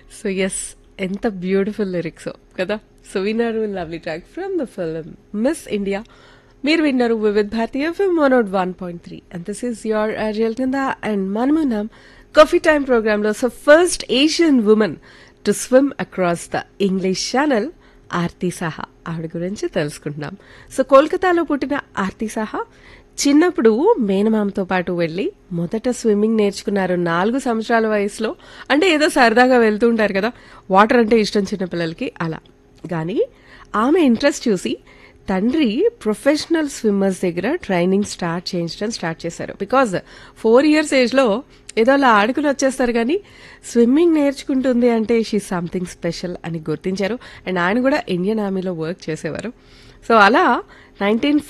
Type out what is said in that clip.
so yes ఎంత beautiful lyrics కదా so విన్నారు lovely track from the film Miss India మీరు విన్నారు Vividh Bharati FM one out one point three and this is your Ariel కింద and మనమున్నాం coffee time ప్రోగ్రాంలో so first Asian woman to swim across the English Channel Aarti Saha ఆవిడ గురించి తెలుసుకుంటున్నాం so కోల్కతాలో పుట్టిన ఆర్తి సహా చిన్నప్పుడు మేనమామతో పాటు వెళ్ళి మొదట స్విమ్మింగ్ నేర్చుకున్నారు నాలుగు సంవత్సరాల వయసులో అంటే ఏదో సరదాగా వెళ్తూ ఉంటారు కదా వాటర్ అంటే ఇష్టం చిన్నపిల్లలకి అలా కానీ ఆమె ఇంట్రెస్ట్ చూసి తండ్రి ప్రొఫెషనల్ స్విమ్మర్స్ దగ్గర ట్రైనింగ్ స్టార్ట్ చేయించడం స్టార్ట్ చేశారు బికాజ్ ఫోర్ ఇయర్స్ ఏజ్లో ఏదో అలా ఆడుకుని వచ్చేస్తారు కానీ స్విమ్మింగ్ నేర్చుకుంటుంది అంటే షీ సంథింగ్ స్పెషల్ అని గుర్తించారు అండ్ ఆయన కూడా ఇండియన్ ఆర్మీలో వర్క్ చేసేవారు సో అలా నైన్టీన్